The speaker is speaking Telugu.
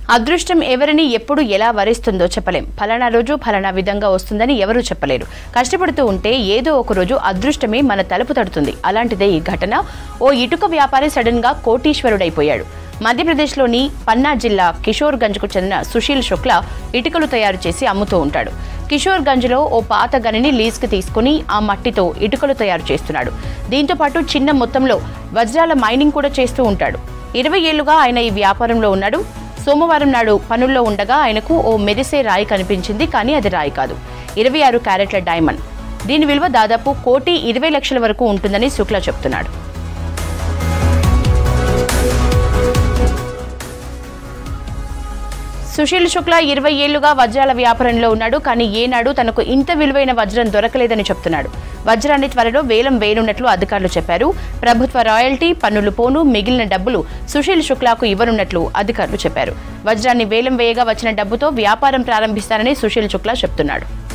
అదృష్టం ఎవరిని ఎప్పుడు ఎలా వరిస్తుందో చెప్పలేం ఫలానా రోజు ఫలానా విధంగా వస్తుందని ఎవరూ చెప్పలేరు కష్టపడుతూ ఉంటే ఏదో ఒక రోజు అదృష్టమే మన తలుపు తడుతుంది అలాంటిదే ఈ ఘటన ఓ ఇటుక వ్యాపారి సడన్ గా కోటీశ్వరుడైపోయాడు మధ్యప్రదేశ్లోని పన్నా జిల్లా కిషోర్ గంజ్కు చెందిన సుశీల్ శుక్లా ఇటుకలు తయారు చేసి అమ్ముతూ ఉంటాడు కిషోర్ గంజ్లో ఓ పాత గనిని లీజ్కి తీసుకుని ఆ మట్టితో ఇటుకలు తయారు చేస్తున్నాడు దీంతో పాటు చిన్న మొత్తంలో వజ్రాల మైనింగ్ కూడా చేస్తూ ఉంటాడు ఇరవై ఏళ్లుగా ఆయన ఈ వ్యాపారంలో ఉన్నాడు సోమవారం నాడు పనుల్లో ఉండగా ఆయనకు ఓ మెరిసే రాయి కనిపించింది కానీ అది రాయి కాదు ఇరవై ఆరు క్యారెట్ల డైమండ్ దీని విలువ దాదాపు కోటి ఇరవై లక్షల వరకు ఉంటుందని శుక్లా చెప్తున్నాడు సుశీల్ శుక్లా ఇరవై ఏళ్లుగా వజ్రాల వ్యాపారంలో ఉన్నాడు కానీ ఏనాడు తనకు ఇంత విలువైన వజ్రం దొరకలేదని చెప్తున్నాడు వజ్రాన్ని త్వరలో వేలం వేయనున్నట్లు అధికారులు చెప్పారు ప్రభుత్వ రాయల్టీ పన్నులు పోను మిగిలిన డబ్బులు సుశీల్ శుక్లాకు ఇవ్వనున్నట్లు అధికారులు చెప్పారు వజ్రాన్ని వేలం వేయగా వచ్చిన డబ్బుతో వ్యాపారం ప్రారంభిస్తారని సుశీల్ శుక్లా చెప్తున్నాడు